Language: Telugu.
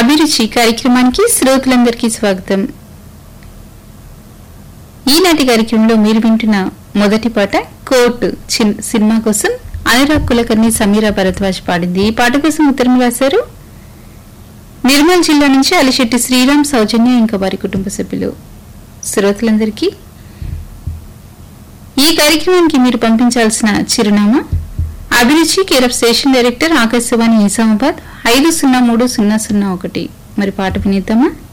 అభిరుచి కార్యక్రమానికి శ్రోతలందరికీ స్వాగతం ఈనాటి కార్యక్రమంలో మీరు వింటున్న మొదటి పాట కోర్టు చిన్- సినిమా కోసం అనురాగ్ కులకర్ణి సమీరా భరద్వాజ్ పాడింది ఈ పాట కోసం ఉత్తరం రాశారు నిర్మల్ జిల్లా నుంచి అలిశెట్టి శ్రీరామ్ సౌజన్య ఇంకా వారి కుటుంబ సభ్యులు శ్రోతలందరికీ ఈ కార్యక్రమానికి మీరు పంపించాల్సిన చిరునామా అభిరుచి care of station director Akashvani Nizamabad ఐదు సున్నా మూడు సున్నా సున్నా ఒకటి మరి పాట వినిద్దామా